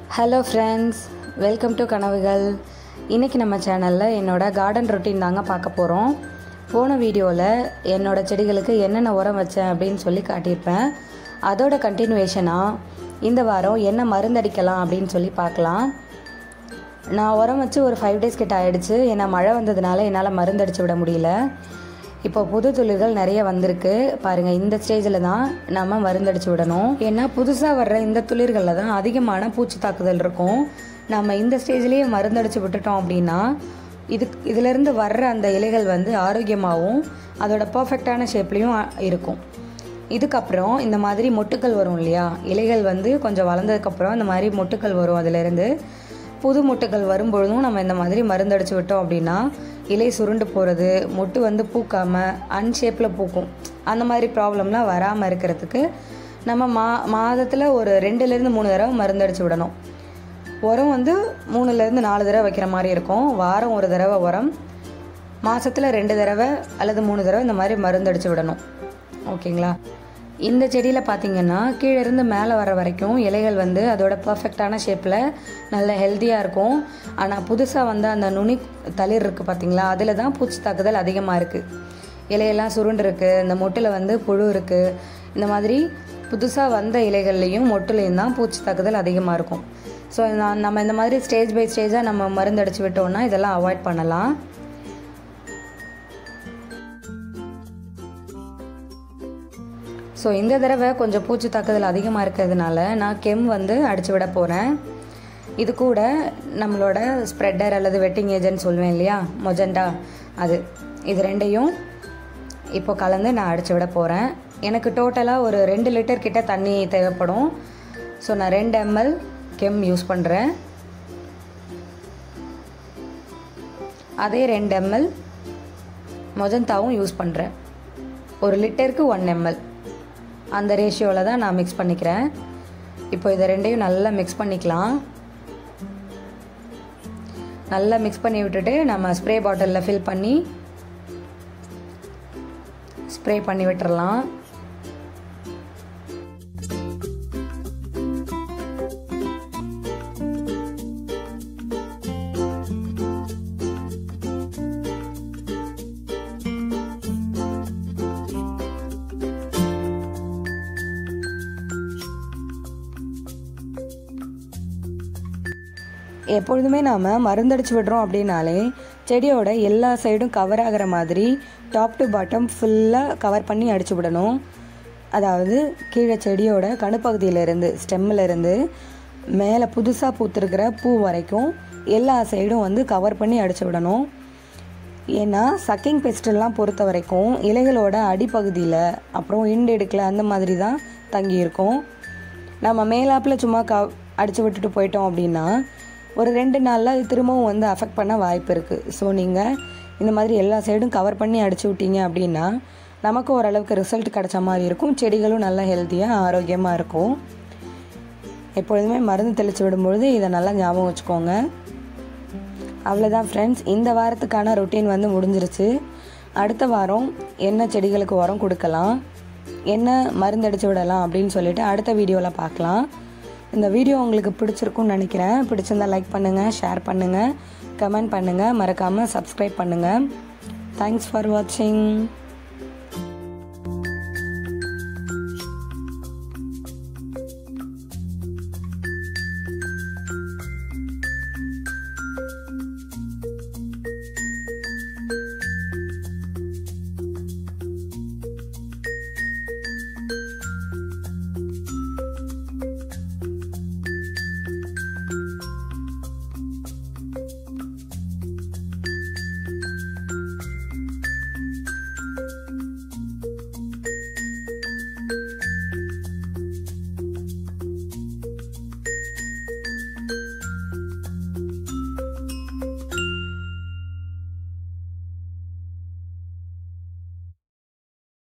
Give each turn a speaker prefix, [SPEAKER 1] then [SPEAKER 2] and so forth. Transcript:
[SPEAKER 1] hello friends welcome to கனவுகள் இன்றைக்கி நம்ம சேனலில் என்னோட கார்டன் ரொட்டீன் தாங்க பார்க்க போகிறோம் போன வீடியோவில் என்னோட செடிகளுக்கு என்னென்ன உரம் வச்சேன் அப்படின்னு சொல்லி காட்டியிருப்பேன் அதோட கண்டினியூவேஷனாக இந்த வாரம் என்ன மருந்தடிக்கலாம் அப்படின்னு சொல்லி பார்க்கலாம் நான் உரம் வச்சு ஒரு ஃபைவ் டேஸ் கிட்ட ஆயிடுச்சு ஏன்னா மழை வந்ததுனால என்னால் மருந்தடிச்சு விட முடியல இப்போ புது துளிர்கள் நிறைய வந்திருக்கு பாருங்கள் இந்த ஸ்டேஜில் தான் நம்ம மருந்தடிச்சு விடணும் ஏன்னா புதுசாக வர்ற இந்த துளிர்களில் தான் அதிகமான பூச்சி தாக்குதல் இருக்கும் நம்ம இந்த ஸ்டேஜ்லேயே மருந்தடிச்சு விட்டுட்டோம் அப்படின்னா இது இதிலேருந்து வர்ற அந்த இலைகள் வந்து ஆரோக்கியமாகவும் அதோட பர்ஃபெக்டான ஷேப்லேயும் இருக்கும் இதுக்கப்புறம் இந்த மாதிரி மொட்டுக்கள் வரும் இல்லையா இலைகள் வந்து கொஞ்சம் வளர்ந்ததுக்கப்புறம் இந்த மாதிரி மொட்டுக்கள் வரும் அதிலேருந்து புது மொட்டுக்கள் வரும்பொழுதும் நம்ம இந்த மாதிரி மருந்தடிச்சு விட்டோம் அப்படின்னா இலை சுருண்டு போகிறது மொட்டு வந்து பூக்காமல் அன்ஷேப்பில் பூக்கும் அந்த மாதிரி ப்ராப்ளம்லாம் வராமல் இருக்கிறதுக்கு நம்ம மா மாதத்தில் ஒரு ரெண்டுலேருந்து மூணு தடவை மருந்தடிச்சு விடணும் உரம் வந்து மூணுலேருந்து நாலு தடவை வைக்கிற மாதிரி இருக்கும் வாரம் ஒரு தடவை உரம் மாதத்தில் ரெண்டு தடவை அல்லது மூணு தடவை இந்த மாதிரி மருந்தடிச்சு விடணும் ஓகேங்களா இந்த செடியில் பார்த்தீங்கன்னா கீழே இருந்து மேலே வர வரைக்கும் இலைகள் வந்து அதோட பர்ஃபெக்டான ஷேப்பில் நல்ல ஹெல்த்தியாக இருக்கும் ஆனால் புதுசாக வந்த அந்த நுனி தளிர் இருக்குது பார்த்தீங்களா அதில் தான் பூச்சி தாக்குதல் அதிகமாக இருக்குது இலையெல்லாம் சுருண்டு இருக்குது இந்த மொட்டில் வந்து புழு இருக்குது இந்த மாதிரி புதுசாக வந்த இலைகள்லேயும் மொட்டுலேயும் தான் பூச்சி தாக்குதல் அதிகமாக இருக்கும் ஸோ நான் நம்ம இந்த மாதிரி ஸ்டேஜ் பை ஸ்டேஜாக நம்ம மருந்தடிச்சு விட்டோம்னா இதெல்லாம் அவாய்ட் பண்ணலாம் ஸோ இந்த தடவை கொஞ்சம் பூச்சி தாக்குதல் அதிகமாக இருக்கிறதுனால நான் கெம் வந்து அடித்து விட போகிறேன் இது கூட நம்மளோட ஸ்ப்ரெட்டர் அல்லது வெட்டிங் ஏஜென்ட் சொல்லுவேன் இல்லையா மொஜெண்டா அது இது ரெண்டையும் இப்போ கலந்து நான் அடித்து விட போகிறேன் எனக்கு டோட்டலாக ஒரு ரெண்டு லிட்டர் கிட்ட தண்ணி தேவைப்படும் ஸோ நான் ரெண்டு எம்எல் கெம் யூஸ் பண்ணுறேன் அதே ரெண்டு எம்எல் மொஜந்தாவும் யூஸ் பண்ணுறேன் ஒரு லிட்டருக்கு ஒன் எம்எல் அந்த ரேஷியோவில் தான் நான் மிக்ஸ் பண்ணிக்கிறேன் இப்போ இதை ரெண்டையும் நல்லா மிக்ஸ் பண்ணிக்கலாம் நல்லா மிக்ஸ் பண்ணி விட்டுட்டு நம்ம ஸ்ப்ரே பாட்டிலில் ஃபில் பண்ணி ஸ்ப்ரே பண்ணி விட்டுறலாம் எப்பொழுதுமே நாம் மருந்தடிச்சு விடுறோம் அப்படின்னாலே செடியோட எல்லா சைடும் கவர் ஆகிற மாதிரி டாப் டு பாட்டம் ஃபுல்லாக கவர் பண்ணி அடிச்சு விடணும் அதாவது கீழே செடியோட கணுப்பகுதியிலேருந்து ஸ்டெம்மிலேருந்து மேலே புதுசாக பூத்துருக்கிற பூ வரைக்கும் எல்லா சைடும் வந்து கவர் பண்ணி அடிச்சு விடணும் ஏன்னா சக்கிங் பெஸ்டெல்லாம் பொறுத்த வரைக்கும் இலைகளோட அடிப்பகுதியில் அப்புறம் இண்டெடுக்கில் அந்த மாதிரி தான் தங்கியிருக்கும் நம்ம மேலாப்பில் சும்மா க அடித்து விட்டுட்டு போயிட்டோம் அப்படின்னா ஒரு ரெண்டு நாளில் அது திரும்பவும் வந்து அஃபெக்ட் பண்ண வாய்ப்பு இருக்குது ஸோ நீங்கள் இந்த மாதிரி எல்லா சைடும் கவர் பண்ணி அடிச்சு விட்டீங்க அப்படின்னா நமக்கு ஓரளவுக்கு ரிசல்ட் கிடைச்ச மாதிரி இருக்கும் செடிகளும் நல்லா ஹெல்த்தியாக ஆரோக்கியமாக இருக்கும் எப்பொழுதுமே மருந்து தெளித்து விடும்பொழுது இதை நல்லா ஞாபகம் வச்சுக்கோங்க அவ்வளோதான் ஃப்ரெண்ட்ஸ் இந்த வாரத்துக்கான ரொட்டீன் வந்து முடிஞ்சிருச்சு அடுத்த வாரம் என்ன செடிகளுக்கு உரம் கொடுக்கலாம் என்ன மருந்தடிச்சு விடலாம் அப்படின்னு சொல்லிட்டு அடுத்த வீடியோவில் பார்க்கலாம் இந்த வீடியோ உங்களுக்கு பிடிச்சிருக்கும்னு நினைக்கிறேன் பிடிச்சிருந்தா லைக் பண்ணுங்கள் ஷேர் பண்ணுங்கள் கமெண்ட் பண்ணுங்கள் மறக்காமல் சப்ஸ்கிரைப் பண்ணுங்கள் தேங்க்ஸ் ஃபார் வாட்சிங்